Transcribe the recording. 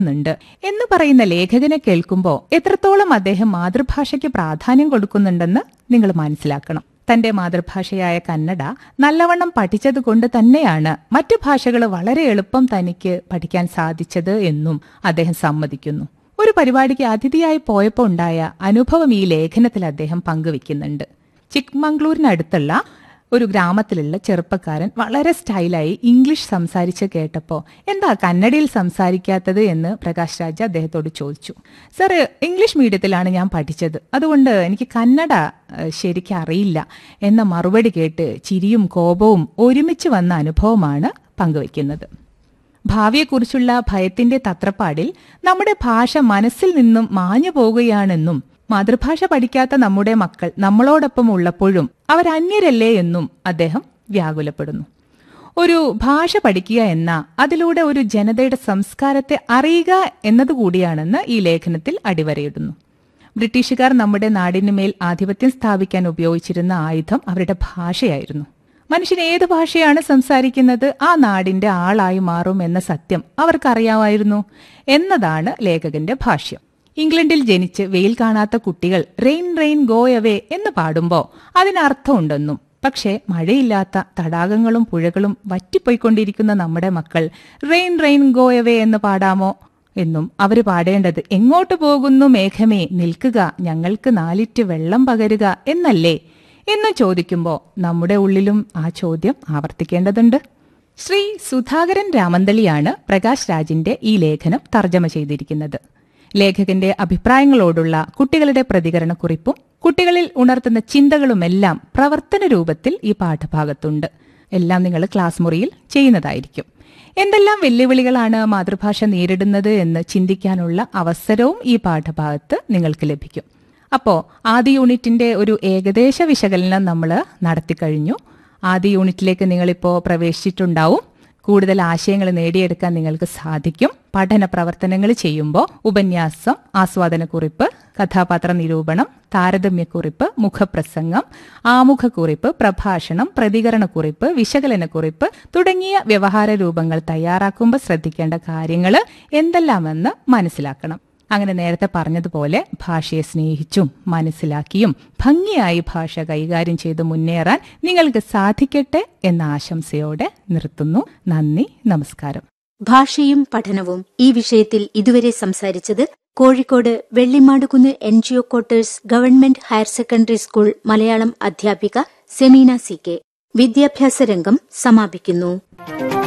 ുണ്ട് എന്ന് പറയുന്ന ലേഖകനെ കേൾക്കുമ്പോൾ എത്രത്തോളം അദ്ദേഹം മാതൃഭാഷയ്ക്ക് പ്രാധാന്യം കൊടുക്കുന്നുണ്ടെന്ന് നിങ്ങൾ മനസ്സിലാക്കണം തന്റെ മാതൃഭാഷയായ കന്നഡ നല്ലവണ്ണം പഠിച്ചതുകൊണ്ട് തന്നെയാണ് മറ്റു ഭാഷകൾ വളരെ എളുപ്പം തനിക്ക് പഠിക്കാൻ സാധിച്ചത് എന്നും അദ്ദേഹം സമ്മതിക്കുന്നു ഒരു പരിപാടിക്ക് അതിഥിയായി പോയപ്പോൾ ഉണ്ടായ അനുഭവം ഈ ലേഖനത്തിൽ അദ്ദേഹം പങ്കുവെക്കുന്നുണ്ട് ചിക്മംഗ്ലൂരിനടുത്തുള്ള ഒരു ഗ്രാമത്തിലുള്ള ചെറുപ്പക്കാരൻ വളരെ സ്റ്റൈലായി ഇംഗ്ലീഷ് സംസാരിച്ച് കേട്ടപ്പോൾ എന്താ കന്നഡയിൽ സംസാരിക്കാത്തത് എന്ന് പ്രകാശ് രാജ് അദ്ദേഹത്തോട് ചോദിച്ചു സർ ഇംഗ്ലീഷ് മീഡിയത്തിലാണ് ഞാൻ പഠിച്ചത് അതുകൊണ്ട് എനിക്ക് കന്നഡ ഏഹ്, ശരിക്കും അറിയില്ല എന്ന മറുപടി കേട്ട് ചിരിയും കോപവും ഒരുമിച്ച് വന്ന അനുഭവമാണ് പങ്കുവയ്ക്കുന്നത് ഭാവിയെക്കുറിച്ചുള്ള ഭയത്തിന്റെ തത്രപ്പാടിൽ നമ്മുടെ ഭാഷ മനസ്സിൽ നിന്നും മാഞ്ഞു പോകുകയാണെന്നും മാതൃഭാഷ പഠിക്കാത്ത നമ്മുടെ മക്കൾ നമ്മളോടൊപ്പം ഉള്ളപ്പോഴും അവരന്യരല്ലേ എന്നും അദ്ദേഹം വ്യാകുലപ്പെടുന്നു ഒരു ഭാഷ പഠിക്കുക എന്ന അതിലൂടെ ഒരു ജനതയുടെ സംസ്കാരത്തെ അറിയുക എന്നതുകൂടിയാണെന്ന് ഈ ലേഖനത്തിൽ അടിവരയിടുന്നു ബ്രിട്ടീഷുകാർ നമ്മുടെ നാടിനുമേൽ ആധിപത്യം സ്ഥാപിക്കാൻ ഉപയോഗിച്ചിരുന്ന ആയുധം അവരുടെ ഭാഷയായിരുന്നു മനുഷ്യൻ ഏത് ഭാഷയാണ് സംസാരിക്കുന്നത് ആ നാടിന്റെ ആളായി മാറും എന്ന സത്യം അവർക്കറിയാമായിരുന്നു എന്നതാണ് ലേഖകന്റെ ഭാഷ്യം ഇംഗ്ലണ്ടിൽ ജനിച്ച് വെയിൽ കാണാത്ത കുട്ടികൾ റെയിൻ റെയിൻ ഗോ അവേ എന്ന് പാടുമ്പോൾ അതിനർത്ഥമുണ്ടെന്നും പക്ഷേ മഴയില്ലാത്ത തടാകങ്ങളും പുഴകളും വറ്റിപ്പോയിക്കൊണ്ടിരിക്കുന്ന നമ്മുടെ മക്കൾ റെയിൻ റെയിൻ ഗോ അവേ എന്ന് പാടാമോ എന്നും അവര് പാടേണ്ടത് എങ്ങോട്ട് പോകുന്നു മേഘമേ നിൽക്കുക ഞങ്ങൾക്ക് നാലിറ്റ് വെള്ളം പകരുക എന്നല്ലേ എന്ന് ചോദിക്കുമ്പോൾ നമ്മുടെ ഉള്ളിലും ആ ചോദ്യം ആവർത്തിക്കേണ്ടതുണ്ട് ശ്രീ സുധാകരൻ രാമന്തളിയാണ് പ്രകാശ് രാജിന്റെ ഈ ലേഖനം തർജ്ജമ ചെയ്തിരിക്കുന്നത് ലേഖകന്റെ അഭിപ്രായങ്ങളോടുള്ള കുട്ടികളുടെ പ്രതികരണക്കുറിപ്പും കുട്ടികളിൽ ഉണർത്തുന്ന ചിന്തകളുമെല്ലാം പ്രവർത്തന രൂപത്തിൽ ഈ പാഠഭാഗത്തുണ്ട് എല്ലാം നിങ്ങൾ ക്ലാസ് മുറിയിൽ ചെയ്യുന്നതായിരിക്കും എന്തെല്ലാം വെല്ലുവിളികളാണ് മാതൃഭാഷ നേരിടുന്നത് എന്ന് ചിന്തിക്കാനുള്ള അവസരവും ഈ പാഠഭാഗത്ത് നിങ്ങൾക്ക് ലഭിക്കും അപ്പോൾ ആദ്യ യൂണിറ്റിന്റെ ഒരു ഏകദേശ വിശകലനം നമ്മൾ നടത്തിക്കഴിഞ്ഞു ആദ്യ യൂണിറ്റിലേക്ക് നിങ്ങളിപ്പോൾ പ്രവേശിച്ചിട്ടുണ്ടാവും കൂടുതൽ ആശയങ്ങൾ നേടിയെടുക്കാൻ നിങ്ങൾക്ക് സാധിക്കും പഠന പ്രവർത്തനങ്ങൾ ചെയ്യുമ്പോൾ ഉപന്യാസം ആസ്വാദനക്കുറിപ്പ് കഥാപാത്ര നിരൂപണം താരതമ്യക്കുറിപ്പ് മുഖപ്രസംഗം ആമുഖക്കുറിപ്പ് പ്രഭാഷണം പ്രതികരണക്കുറിപ്പ് വിശകലനക്കുറിപ്പ് തുടങ്ങിയ വ്യവഹാര രൂപങ്ങൾ തയ്യാറാക്കുമ്പോൾ ശ്രദ്ധിക്കേണ്ട കാര്യങ്ങൾ എന്തെല്ലാമെന്ന് മനസ്സിലാക്കണം അങ്ങനെ നേരത്തെ പറഞ്ഞതുപോലെ ഭാഷയെ സ്നേഹിച്ചും മനസ്സിലാക്കിയും ഭംഗിയായി ഭാഷ കൈകാര്യം ചെയ്ത് മുന്നേറാൻ നിങ്ങൾക്ക് സാധിക്കട്ടെ എന്ന ആശംസയോടെ നിർത്തുന്നു നന്ദി നമസ്കാരം ഭാഷയും പഠനവും ഈ വിഷയത്തിൽ ഇതുവരെ സംസാരിച്ചത് Kozhikode Vellimadukunnu N G O quarters government higher secondary school Malayalam അധ്യാപിക സെമീന സി കെ വിദ്യാഭ്യാസ രംഗം സമാപിക്കുന്നു